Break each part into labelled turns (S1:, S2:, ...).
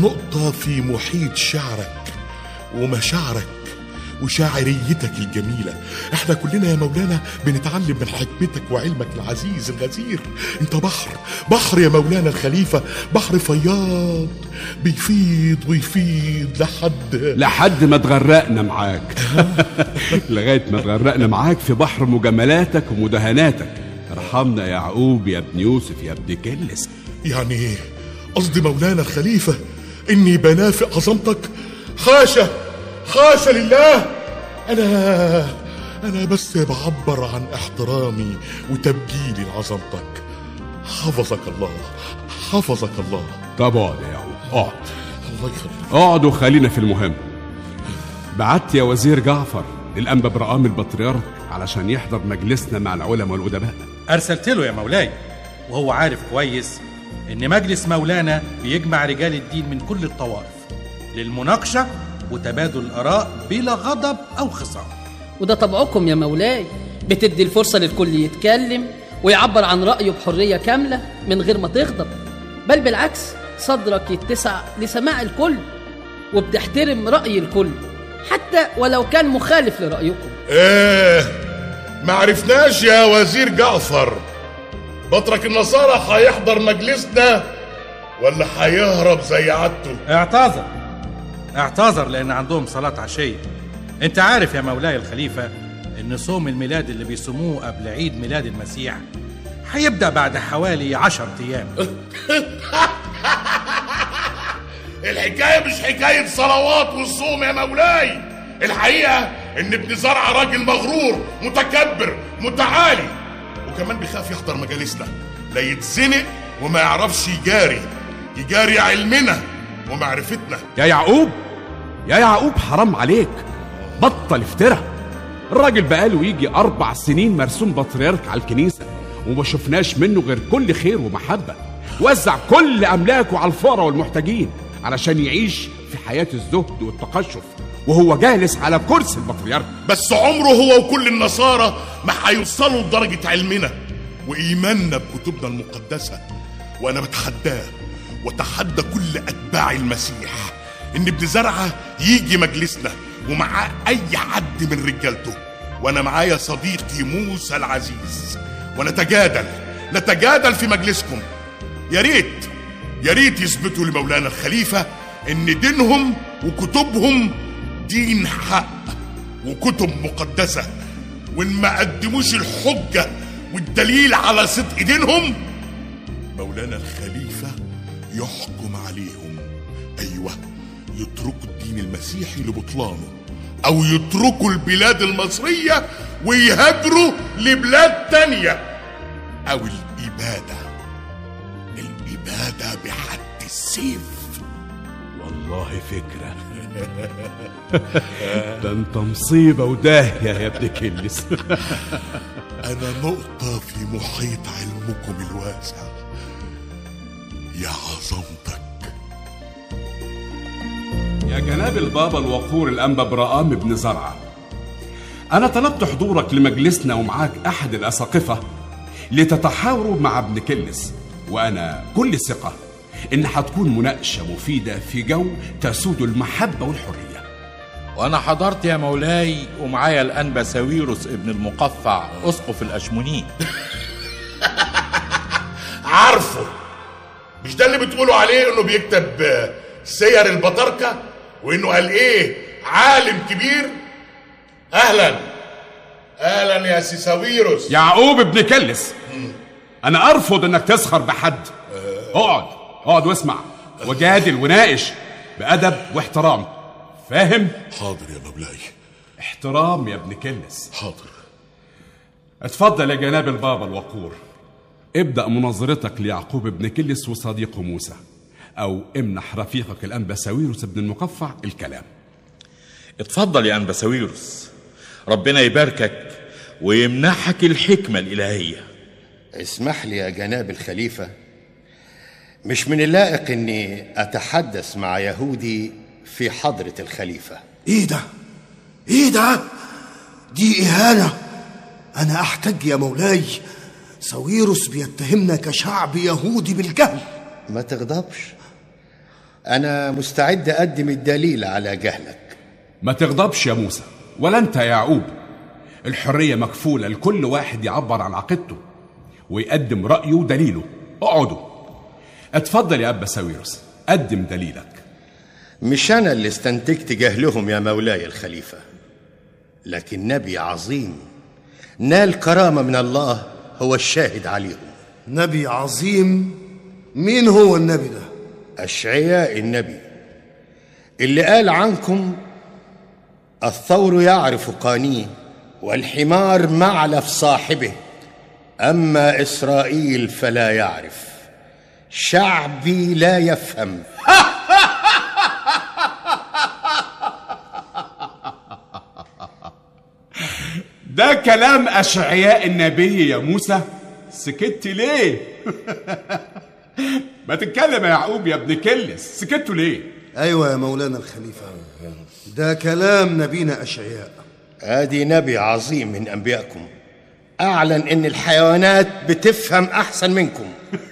S1: نقطة في محيط شعرك ومشاعرك وشاعريتك الجميلة احنا كلنا يا مولانا بنتعلم من حكمتك وعلمك العزيز الغزير انت بحر بحر يا مولانا الخليفة بحر فياض بيفيض ويفيض لحد
S2: لحد ما تغرقنا معاك لغاية ما تغرقنا معاك في بحر مجاملاتك ومداهناتك ارحمنا يا يعقوب يا ابن يوسف يا ابن كلس
S1: يعني قصدي مولانا الخليفة إني بنافق عظمتك حاشا حاشا لله أنا أنا بس بعبر عن احترامي وتبجيلي لعظمتك حفظك الله حفظك الله
S2: طب اقعد يا يعقوب اقعد
S1: الله يخليك
S2: اقعد وخلينا في المهم بعت يا وزير جعفر للأنبا برقام البطريرك علشان يحضر مجلسنا مع العلماء والأدباء
S3: أرسلت له يا مولاي وهو عارف كويس إن مجلس مولانا بيجمع رجال الدين من كل الطوائف للمناقشة وتبادل الآراء بلا غضب أو خصام
S4: وده طبعكم يا مولاي بتدي الفرصة للكل يتكلم ويعبر عن رأيه بحرية كاملة من غير ما تغضب بل بالعكس صدرك يتسع لسماع الكل وبتحترم رأي الكل حتى ولو كان مخالف لرأيكم
S1: ايه ما عرفناش يا وزير جعفر بطرك النصارى هيحضر مجلسنا ولا هيهرب زي عادته
S3: اعتذر اعتذر لأن عندهم صلاة عشية أنت عارف يا مولاي الخليفة إن صوم الميلاد اللي بيصوموه قبل عيد ميلاد المسيح هيبدأ بعد حوالي عشر أيام
S1: الحكاية مش حكاية صلوات والصوم يا مولاي الحقيقة ان ابن زرع راجل مغرور متكبر متعالي وكمان بيخاف يحضر مجالسنا لا يتزنق وما يعرفش يجاري يجاري علمنا ومعرفتنا
S2: يا يعقوب يا يعقوب حرام عليك بطل افترى الراجل بقاله يجي أربع سنين مرسوم بطريرك على الكنيسة وما شفناش منه غير كل خير ومحبة وزع كل أملاكه على الفقراء والمحتاجين علشان يعيش في حياة الزهد والتقشف وهو جالس على كرسي البطريرك
S1: بس عمره هو وكل النصارى ما هيوصلوا لدرجة علمنا وإيماننا بكتبنا المقدسة وأنا بتحداه وتحدى كل أتباع المسيح إن ابن زرعة يجي مجلسنا ومعاه أي حد من رجالته وأنا معايا صديقي موسى العزيز ونتجادل نتجادل في مجلسكم يا ريت يا ريت يثبتوا لمولانا الخليفة إن دينهم وكتبهم دين حق وكتب مقدسة وإن ما قدموش الحجة والدليل على صدق دينهم مولانا الخليفة يحكم عليهم أيوة يتركوا الدين المسيحي لبطلانه أو يتركوا البلاد المصرية ويهاجروا لبلاد تانية أو الإبادة الإبادة بحد السيف
S2: والله فكرة ده انت مصيبة وداهية يا ابن كلس
S1: أنا نقطة في محيط علمكم الواسع يا عظمتك
S2: يا جناب البابا الوقور الأنبا برقام بن زرعة أنا طلبت حضورك لمجلسنا ومعاك أحد الأساقفة لتتحاوروا مع ابن كلس وأنا كل ثقة إن هتكون مناقشة مفيدة في جو تسود المحبة والحرية
S5: وانا حضرت يا مولاي ومعايا الانبا ساويروس ابن المقفع اسقف الاشمونين
S1: عارفه مش ده اللي بتقولوا عليه انه بيكتب آه، سير البطاركة وانه قال ايه عالم كبير اهلا اهلا يا سيساويروس
S2: يعقوب ابن كلس أنا أرفض إنك تسخر بحد اقعد اقعد واسمع وجادل وناقش بأدب واحترام فاهم؟
S1: حاضر يا مولاي
S2: احترام يا ابن كلس
S1: حاضر
S2: اتفضل يا جناب البابا الوقور ابدأ مناظرتك ليعقوب ابن كلس وصديقه موسى أو امنح رفيقك الأنبا ساويروس بن المقفع الكلام
S5: اتفضل يا انبا ساويروس ربنا يباركك ويمنحك الحكمة الإلهية
S6: اسمح لي يا جناب الخليفة مش من اللائق اني اتحدث مع يهودي في حضرة الخليفة
S7: ايه ده ايه ده دي اهانه انا احتج يا مولاي ساويروس بيتهمنا كشعب يهودي بالجهل
S6: ما تغضبش أنا مستعد أقدم الدليل على جهلك
S2: ما تغضبش يا موسى ولا انت يا يعقوب الحرية مكفولة لكل واحد يعبر عن عقيدته ويقدم رأيه ودليله اقعدوا اتفضل يا أبا ساويرس قدم دليلك
S6: مش أنا اللي استنتجت جهلهم يا مولاي الخليفة لكن نبي عظيم نال كرامة من الله هو الشاهد عليهم
S7: نبي عظيم مين هو النبي ده
S6: أشعياء النبي اللي قال عنكم الثور يعرف قانيه والحمار معلف صاحبه أما إسرائيل فلا يعرف شعبي لا يفهم
S2: ده كلام أشعياء النبي يا موسى سكت ليه ما تتكلم يا يعقوب يا ابن كلس سكتوا ليه
S7: ايوه يا مولانا الخليفه ده كلام نبينا اشعياء
S6: ادي نبي عظيم من انبيائكم اعلن ان الحيوانات بتفهم احسن منكم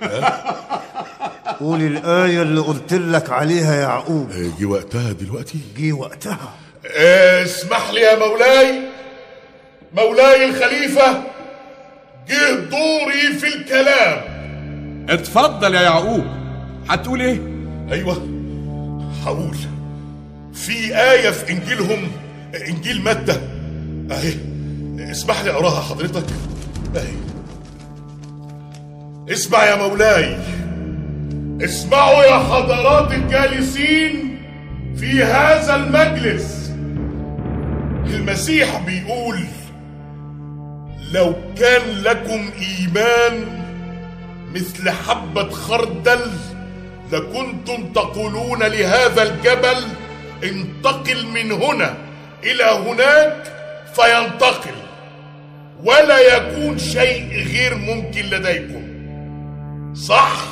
S7: قول الايه اللي قلت لك عليها يا يعقوب
S1: جه وقتها دلوقتي
S7: جه وقتها
S1: اسمح لي يا مولاي مولاي الخليفة جه دوري في الكلام
S2: اتفضل يا يعقوب هتقول ايه
S1: ايوه هقول في آية في إنجيلهم إنجيل مادة أهي اسمح لي أقراها حضرتك أهي اسمع يا مولاي اسمعوا يا حضرات الجالسين في هذا المجلس المسيح بيقول لو كان لكم إيمان مثل حبة خردل لكنتم تقولون لهذا الجبل انتقل من هنا إلى هناك فينتقل ولا يكون شيء غير ممكن لديكم صح؟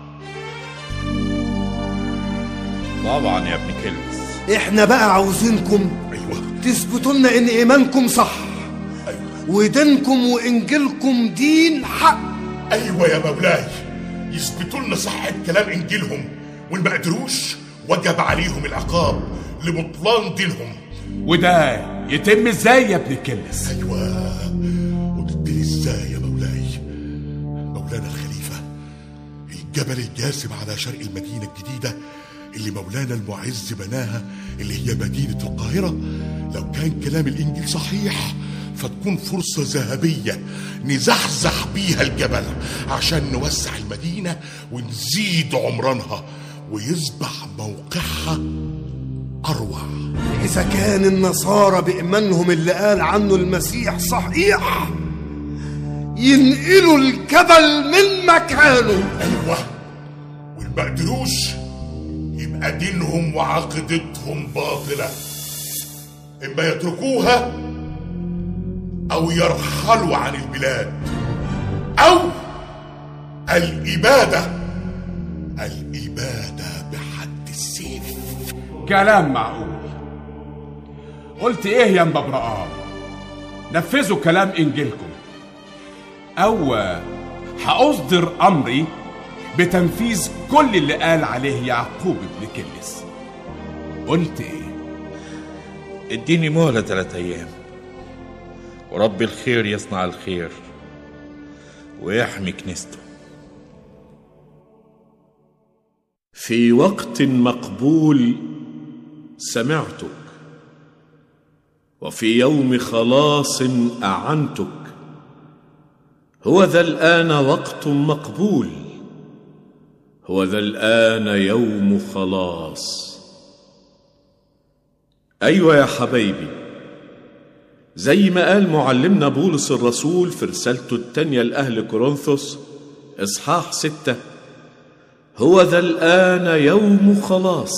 S5: طبعا يا ابن كلس
S7: احنا بقى عاوزينكم
S1: أيوه
S7: تثبتوا لنا ان ايمانكم صح
S1: أيوه
S7: ودينكم وانجيلكم دين حق
S1: أيوه يا مولاي يثبتوا لنا صحة كلام إنجيلهم وإن ما قدروش وجب عليهم العقاب لبطلان دينهم
S2: وده يتم ازاي يا ابن كلس
S1: ايوه قلت لي ازاي يا مولاي مولانا الخليفه الجبل الجاسم على شرق المدينه الجديده اللي مولانا المعز بناها اللي هي مدينه القاهره لو كان كلام الانجيل صحيح فتكون فرصة ذهبية نزحزح بيها الجبل عشان نوسع المدينة ونزيد عمرانها ويصبح موقعها أروع
S7: اذا كان النصارى بايمانهم اللي قال عنه المسيح صحيح ينقلوا الجبل من مكانه
S1: ايوه وان ما قدروش يبقى دينهم وعقيدتهم باطله اما يتركوها او يرحلوا عن البلاد او الاباده الاباده بحد السيف
S2: كلام معقول قلت ايه يا مببرقان نفذوا كلام انجيلكم او هاصدر امري بتنفيذ كل اللي قال عليه يعقوب ابن كلس قلت ايه
S5: اديني مهلة ثلاث أيام ورب الخير يصنع الخير ويحمي كنيسته
S8: في وقت مقبول سمعتك وفي يوم خلاص اعنتك هو ذا الان وقت مقبول هو ذا الان يوم خلاص ايوه يا حبايبي زي ما قال معلمنا بولس الرسول في رسالته التانية لأهل كورنثوس إصحاح ستة هو ذا الآن يوم خلاص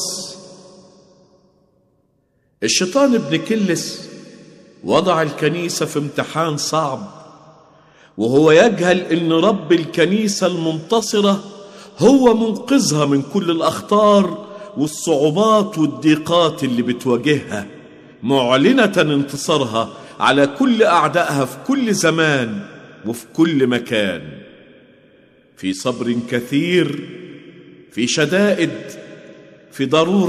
S8: الشيطان ابن كلس وضع الكنيسة في امتحان صعب وهو يجهل ان رب الكنيسة المنتصرة هو منقذها من كل الأخطار والصعوبات والضيقات اللي بتواجهها معلنة انتصارها على كل أعدائها في كل زمان وفي كل مكان في صبر كثير في شدائد في ضروره